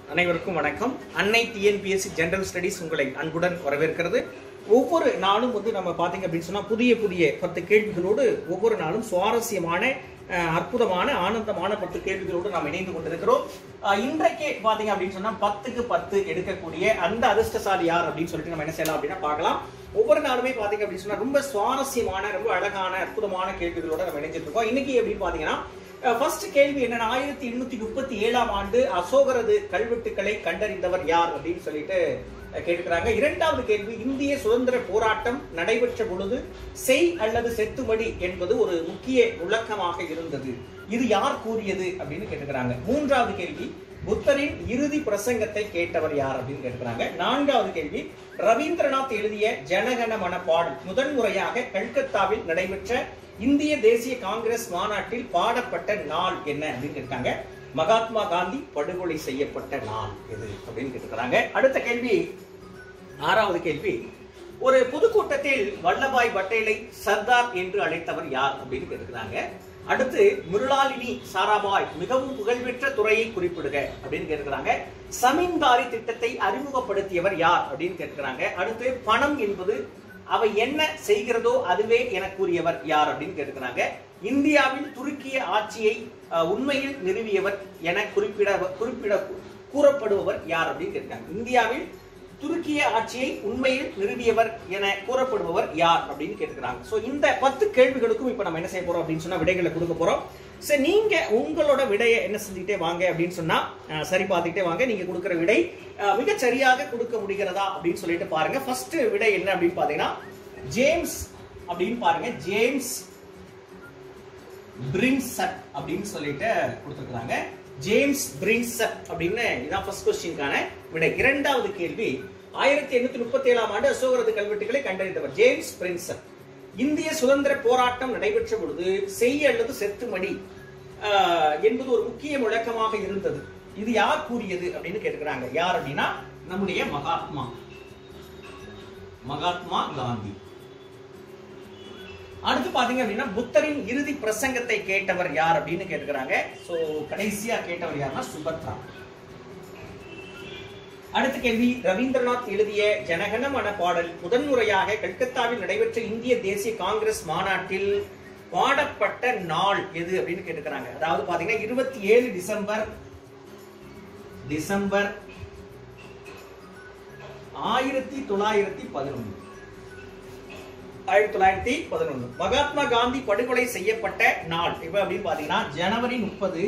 அனைவருக்கும் வணக்கம் அன்னை டிஎன்பிஎஸ்சி ஜெனரல் ஸ்டடீஸ் உங்களை அன்புடன் வரவேற்கிறது ஒவ்வொரு நாளும் வந்து நம்ம பார்த்தீங்க அப்படின்னு சொன்னா புதிய புதிய பத்து கேள்விகளோடு ஒவ்வொரு நாளும் சுவாரஸ்யமான அஹ், அற்புதமான ஆனந்தமான பத்து கேள்விகளோடு நாம் இணைந்து கொண்டிருக்கிறோம் அஹ், இன்றைக்கு பார்த்தீங்க அப்படின்னு சொன்னா பத்துக்கு பத்து எடுக்கக்கூடிய அந்த அதிர்ஷ்டசாலி யார் அப்படின்னு சொல்லிட்டு நம்ம என்ன செய்யலாம் அப்படின்னா பார்க்கலாம் ஒவ்வொரு நாளுமே பார்த்தீங்க அப்படின்னு சொன்னா ரொம்ப சுவாரஸ்யமான ரொம்ப அழகான அற்புதமான கேள்விகளோட நம்ம இணைஞ்சிட்டு இருக்கோம் இன்னைக்கு அப்படின்னு பார்த்தீங்கன்னா ஃபர்ஸ்ட் கேள்வி என்னன்னா ஆயிரத்தி எண்ணூத்தி முப்பத்தி ஏழாம் ஆண்டு அசோகரது கல்வெட்டுக்களை கண்டறிந்தவர் யார் அப்படின்னு சொல்லிட்டு அஹ், கேட்டுக்கிறாங்க இரண்டாவது கேள்வி இந்திய சுதந்திர போராட்டம் நடைபெற்ற பொழுது செய் அல்லது செத்துமடி என்பது ஒரு முக்கிய முழக்கமாக இருந்தது இது யார் கூறியது அப்படின்னு கேட்டுக்கிறாங்க மூன்றாவது கேள்வி புத்தரின் இறுதி பிரசங்கத்தை கேட்டவர் யார் அப்படின்னு கேட்டுக்கிறாங்க நான்காவது கேள்வி ரவீந்திரநாத் எழுதிய ஜனகண மன பாடல் முதன் முறையாக கல்கத்தாவில் நடைபெற்ற இந்திய தேசிய காங்கிரஸ் மாநாட்டில் பாடப்பட்ட நாள் என்ன அப்படின்னு கேட்டாங்க மகாத்மா காந்தி படுகொலை செய்யப்பட்ட நாள் எது அப்படின்னு கேட்டுக்கிறாங்க அடுத்த கேள்வி ஆறாவது கேள்வி ஒரு பொதுக்கூட்டத்தில் வல்லபாய் பட்டேலை சர்தார் என்று அழைத்தவர் யார் அப்படின்னு கேட்டுக்கிறாங்க அடுத்து மிருளாலினி சாராபாய் மிகவும் புகழ்பெற்ற துறையை குறிப்பிடுக அப்படின்னு கேட்கிறாங்க சமீன்தாரி திட்டத்தை அறிமுகப்படுத்தியவர் யார் அப்படின்னு கேட்கிறாங்க அடுத்து பணம் என்பது அவை என்ன செய்கிறதோ அதுவே என கூறியவர் யார் அப்படின்னு கேட்கிறாங்க இந்தியாவில் துருக்கிய ஆட்சியை அஹ், உண்மையில் நிறுவியவர் என குறிப்பிட குறிப்பிட கூறப்படுபவர் யார் அப்படின்னு கேட்கிறாங்க இந்தியாவில் துருக்கிய ஆட்சியை உண்மையில் நிறுவியவர் என கூறப்படுபவர் யார் அப்படின்னு கேட்கிறாங்க சோ இந்த பத்து கேள்விகளுக்கும் இப்ப நம்ம என்ன செய்ய போறோம் அப்படின்னு சொன்னா விடைகளை கொடுக்க போறோம் சரி நீங்க உங்களோட விடையை என்ன செஞ்சுட்டே வாங்க அப்படின்னு சொன்னா அஹ், சரி பார்த்துக்கிட்டே வாங்க நீங்க கொடுக்குற விடை அஹ், மிகச் சரியாக கொடுக்க முடிகிறதா அப்படின்னு சொல்லிட்டு பாருங்க ஃபர்ஸ்ட் விடை என்ன அப்படின்னு பாத்தீங்கன்னா ஜேம்ஸ் அப்படின்னு பாருங்க ஜேம்ஸ் பிரின்சட் அப்படின்னு சொல்லிட்டு கொடுத்துருக்காங்க ஜேம்ஸ் பிரின்சட் அப்படின்னு இதான் ஃபர்ஸ்ட் கொஸ்டினுக்கான விடை இரண்டாவது கேள்வி ஆயிரத்தி எண்ணூத்தி முப்பத்தி ஏழாம் ஆண்டு அசோகரது கல்வெட்டுகளை கண்டறிந்தவர் ஜேம்ஸ் பிரின்சட் இந்திய சுதந்திர போராட்டம் நடைபெற்ற பொழுது செய் அல்லது செத்துமடி ஆஹ், என்பது ஒரு முக்கிய முழக்கமாக இருந்தது இது யார் கூறியது அப்படின்னு கேட்டுக்கிறாங்க யார் அப்படின்னா நம்முடைய மகாத்மா மகாத்மா காந்தி அடுத்து பாத்தீங்க அப்படின்னா புத்தரின் இறுதி பிரசங்கத்தை கேட்டவர் யார் அப்படின்னு கேட்டுக்கிறாங்க சோ கடைசியா கேட்டவர் யாருன்னா சுபத்ரா அடுத்த கேள்வி ரவீந்திரநாத் எழுதிய ஜனகணமன பாடல் முதன்முறையாக கல்கத்தாவில் நடைபெற்ற இந்திய தேசிய காங்கிரஸ் மாநாட்டில் பாடப்பட்ட நாள் எது அப்படின்னு கேட்டுக்கிறாங்க அதாவது பாத்தீங்கன்னா இருபத்தி ஏழு டிசம்பர் டிசம்பர் ஆயிரத்தி தொள்ளாயிரத்தி பதினொன்று ஆயிரத்தி தொள்ளாயிரத்தி பதினொன்று மகாத்மா காந்தி படுகொலை செய்யப்பட்ட நாள் இப்ப அப்படின்னு பாத்தீங்கன்னா ஜனவரி முப்பது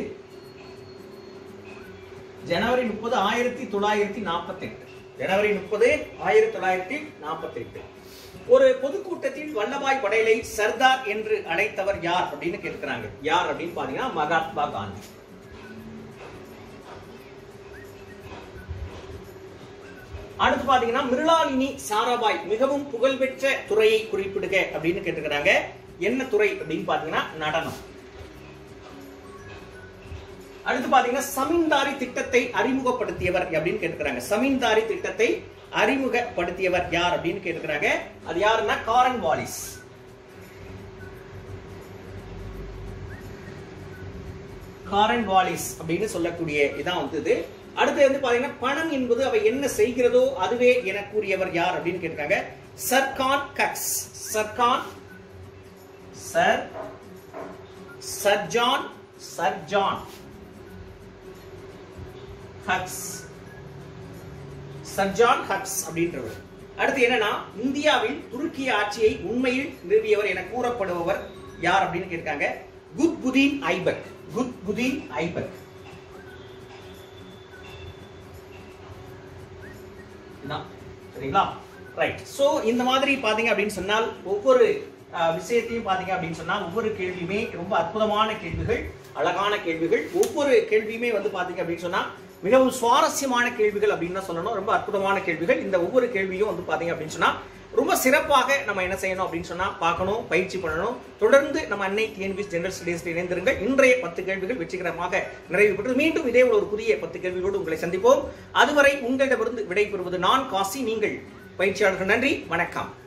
ஜனவரி முப்பது ஆயிரத்தி தொள்ளாயிரத்தி நாற்பத்தி எட்டு ஜனவரி முப்பது ஆயிரத்தி தொள்ளாயிரத்தி நாற்பத்தி எட்டு ஒரு பொதுக்கூட்டத்தில் வல்லபாய் படேலை சர்தார் என்று அழைத்தவர் யார் அப்படின்னு கேட்கிறாங்க யார் அப்படின்னு பாத்தீங்கன்னா மகாத்மா காந்தி அடுத்து பாத்தீங்கன்னா மிருளாலினி சாராபாய் மிகவும் புகழ்பெற்ற துறையை குறிப்பிடுக அப்படின்னு கேட்டுக்கிறாங்க என்ன துறை அப்படின்னு பாத்தீங்கன்னா நடனம் அடுத்து பாத்தீங்கன்னா சமீன்தாரி திட்டத்தை அறிமுகப்படுத்தியவர் அப்படின்னு கேட்டுக்கிறாங்க சமீன்தாரி திட்டத்தை அறிமுகப்படுத்தியவர் யார் அப்படின்னு கேட்டுக்கிறாங்க அது யாருன்னா காரன் வாலிஸ் காரன் வாலிஸ் அப்படின்னு சொல்லக்கூடிய இதான் வந்து இது அடுத்து வந்து பாத்தீங்கன்னா பணம் என்பது அவை என்ன செய்கிறதோ அதுவே என கூறியவர் யார் அப்படின்னு கேட்டிருக்காங்க சர்கான் கக்ஸ் சர்கான் sir sir john sir john hicks sir john hicks அப்படின்றவர் அடுத்து என்னன்னா இந்தியாவில் துருக்கிய ஆட்சியை உண்மையில் நிறுவியவர் என கூறப்படுபவர் யார் அப்படின்னு கேட்டிருக்காங்க குத்புதீன் ஐபக் குத்புதீன் ஐபக் இதான். சரிங்களா ரைட் சோ இந்த மாதிரி பாத்தீங்க அப்படின்னு சொன்னால் ஒவ்வொரு அஹ், விஷயத்தையும் பாத்தீங்க அப்படின்னு சொன்னா ஒவ்வொரு கேள்வியுமே ரொம்ப அற்புதமான கேள்விகள் அழகான கேள்விகள் ஒவ்வொரு கேள்வியுமே வந்து பாத்தீங்க அப்படின்னு சொன்னா மிகவும் சுவாரஸ்யமான கேள்விகள் அப்படின்னு தான் சொல்லணும் ரொம்ப அற்புதமான கேள்விகள் இந்த ஒவ்வொரு கேள்வியும் வந்து பாத்தீங்க அப்படின்னு சொன்னா ரொம்ப சிறப்பாக நம்ம என்ன செய்யணும் அப்படின்னு சொன்னா பார்க்கணும் பயிற்சி பண்ணணும் தொடர்ந்து நம்ம அன்னை டிஎன்பிஎஸ் ஜெனரல் ஸ்டடீஸ் இணைந்திருங்கள் இன்றைய பத்து கேள்விகள் வெற்றிகரமாக நிறைவு பெற்று மீண்டும் இதே ஒரு புதிய பத்து கேள்விகளோடு உங்களை சந்திப்போம் அதுவரை உங்களிடமிருந்து விடைபெறுவது நான் காசி நீங்கள் பயிற்சியாளர்கள் நன்றி வணக்கம்